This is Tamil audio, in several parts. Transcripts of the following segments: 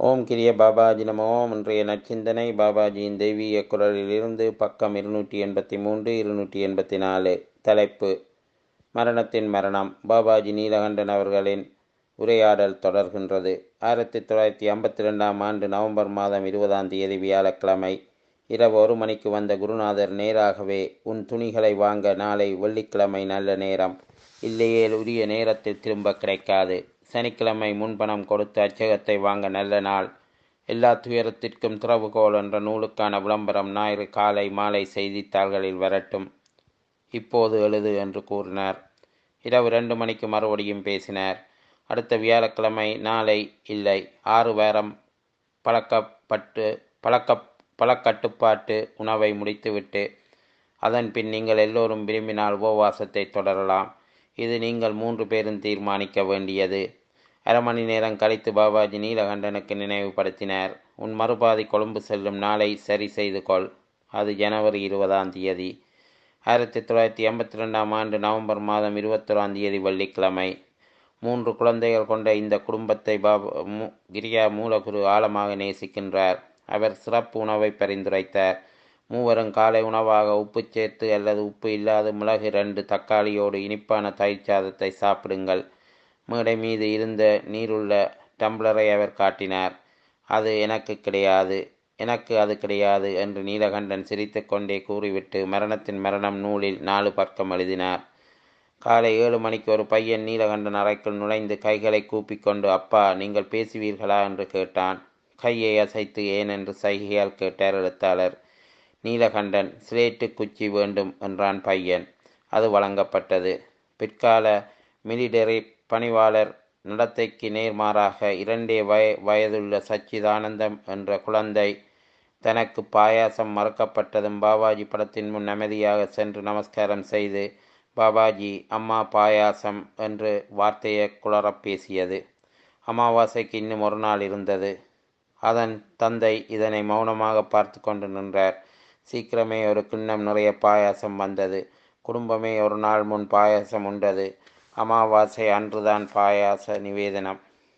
ஓம் கிரிய பாபாஜி நமோ இன்றைய நற்சிந்தனை பாபாஜியின் தெய்வீக குரலிலிருந்து பக்கம் இருநூற்றி எண்பத்தி மூன்று இருநூற்றி எண்பத்தி நாலு தலைப்பு மரணத்தின் மரணம் பாபாஜி நீலகண்டன் அவர்களின் உரையாடல் தொடர்கின்றது ஆயிரத்தி தொள்ளாயிரத்தி ஐம்பத்தி ரெண்டாம் ஆண்டு நவம்பர் மாதம் இருபதாம் தேதி வியாழக்கிழமை இரவு ஒரு மணிக்கு வந்த குருநாதர் நேராகவே உன் துணிகளை வாங்க நாளை வெள்ளிக்கிழமை நல்ல நேரம் இல்லையேல் உரிய நேரத்தில் திரும்ப கிடைக்காது சனிக்கிழமை முன்பணம் கொடுத்து அச்சகத்தை வாங்க நல்ல நாள் எல்லா துயரத்திற்கும் திறவுகோல் என்ற நூலுக்கான விளம்பரம் ஞாயிறு காலை மாலை செய்தித்தாள்களில் வரட்டும் இப்போது எழுது என்று கூறினார் இரவு ரெண்டு மணிக்கு மறுபடியும் பேசினார் அடுத்த வியாழக்கிழமை நாளை இல்லை ஆறு வாரம் பழக்கப்பட்டு பழக்க பழக்கட்டுப்பாட்டு உணவை முடித்துவிட்டு அதன் பின் நீங்கள் எல்லோரும் விரும்பினால் உபவாசத்தை தொடரலாம் இது நீங்கள் மூன்று பேரும் தீர்மானிக்க வேண்டியது அரை மணி நேரம் கழித்து பாபாஜி நீலகண்டனுக்கு நினைவுபடுத்தினார் உன் மறுபாதி கொழும்பு செல்லும் நாளை சரி செய்து கொள் அது ஜனவரி இருபதாம் தேதி ஆயிரத்தி தொள்ளாயிரத்தி எண்பத்தி ரெண்டாம் ஆண்டு நவம்பர் மாதம் இருபத்தொராம் தேதி வெள்ளிக்கிழமை மூன்று குழந்தைகள் கொண்ட இந்த குடும்பத்தை பாபா மு கிரியா மூலகுரு ஆழமாக நேசிக்கின்றார் அவர் சிறப்பு உணவை பரிந்துரைத்தார் மூவரும் காலை உணவாக உப்பு சேர்த்து அல்லது உப்பு இல்லாத மிளகு ரெண்டு தக்காளியோடு இனிப்பான தயிர் சாதத்தை சாப்பிடுங்கள் மேடை மீது இருந்த நீருள்ள டம்ளரை அவர் காட்டினார் அது எனக்கு கிடையாது எனக்கு அது கிடையாது என்று நீலகண்டன் சிரித்து கொண்டே கூறிவிட்டு மரணத்தின் மரணம் நூலில் நாலு பக்கம் எழுதினார் காலை ஏழு மணிக்கு ஒரு பையன் நீலகண்டன் அறைக்குள் நுழைந்து கைகளை கூப்பிக்கொண்டு அப்பா நீங்கள் பேசுவீர்களா என்று கேட்டான் கையை அசைத்து ஏன் என்று சைகையால் கேட்டார் எழுத்தாளர் நீலகண்டன் சிலேட்டு குச்சி வேண்டும் என்றான் பையன் அது வழங்கப்பட்டது பிற்கால மிலிடரி பணிவாளர் நடத்தைக்கு நேர்மாறாக இரண்டே வய வயதுள்ள சச்சிதானந்தம் என்ற குழந்தை தனக்கு பாயாசம் மறுக்கப்பட்டதும் பாபாஜி படத்தின் முன் அமைதியாக சென்று நமஸ்காரம் செய்து பாபாஜி அம்மா பாயாசம் என்று வார்த்தையை குளறப் பேசியது அமாவாசைக்கு இன்னும் ஒரு நாள் இருந்தது அதன் தந்தை இதனை மௌனமாக பார்த்து கொண்டு நின்றார் சீக்கிரமே ஒரு கிண்ணம் நிறைய பாயாசம் வந்தது குடும்பமே ஒரு நாள் முன் பாயாசம் உண்டது அமாவாசை அன்றுதான் பாயாச நிவேதனம்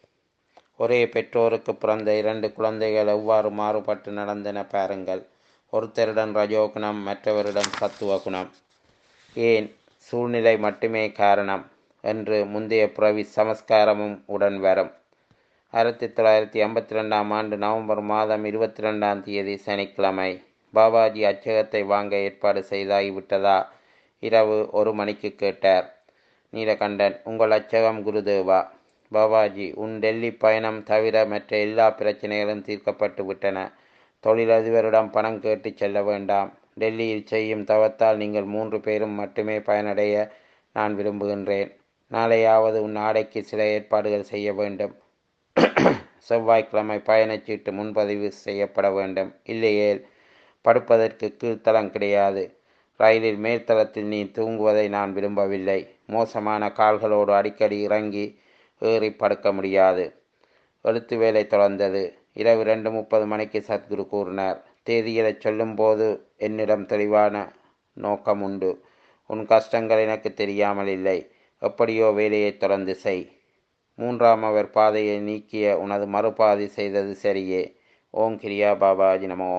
ஒரே பெற்றோருக்கு பிறந்த இரண்டு குழந்தைகள் எவ்வாறு மாறுபட்டு நடந்தன பாருங்கள் ஒருத்தரிடம் ரஜோகுணம் மற்றவரிடம் சத்துவ குணம் ஏன் சூழ்நிலை மட்டுமே காரணம் என்று முந்தைய புறவி சமஸ்காரமும் உடன் வரும் ஆயிரத்தி தொள்ளாயிரத்தி ஐம்பத்தி ரெண்டாம் ஆண்டு நவம்பர் மாதம் இருபத்தி ரெண்டாம் தேதி சனிக்கிழமை பாபாஜி அச்சகத்தை வாங்க ஏற்பாடு செய்தாகிவிட்டதா இரவு ஒரு மணிக்கு கேட்டார் நீலகண்டன் உங்கள் அச்சகம் குருதேவா பாபாஜி உன் டெல்லி பயணம் தவிர மற்ற எல்லா பிரச்சனைகளும் தீர்க்கப்பட்டு விட்டன தொழிலதிபரிடம் பணம் கேட்டு செல்ல வேண்டாம் டெல்லியில் செய்யும் தவத்தால் நீங்கள் மூன்று பேரும் மட்டுமே பயனடைய நான் விரும்புகின்றேன் நாளையாவது உன் ஆடைக்கு சில ஏற்பாடுகள் செய்ய வேண்டும் செவ்வாய்க்கிழமை பயணச்சீட்டு முன்பதிவு செய்யப்பட வேண்டும் இல்லையேல் படுப்பதற்கு கீழ்த்தளம் கிடையாது ரயிலில் மேல்தளத்தில் நீ தூங்குவதை நான் விரும்பவில்லை மோசமான கால்களோடு அடிக்கடி இறங்கி ஏறி படுக்க முடியாது எழுத்து வேலை தொடர்ந்தது இரவு ரெண்டு முப்பது மணிக்கு சத்குரு கூறினார் தேதிகளை சொல்லும்போது என்னிடம் தெளிவான நோக்கம் உண்டு உன் கஷ்டங்கள் எனக்கு தெரியாமல் இல்லை எப்படியோ வேலையை தொடர்ந்து செய் மூன்றாம் அவர் பாதையை நீக்கிய உனது மறுபாதி செய்தது சரியே ஓம் கிரியா பாபாஜி நமோ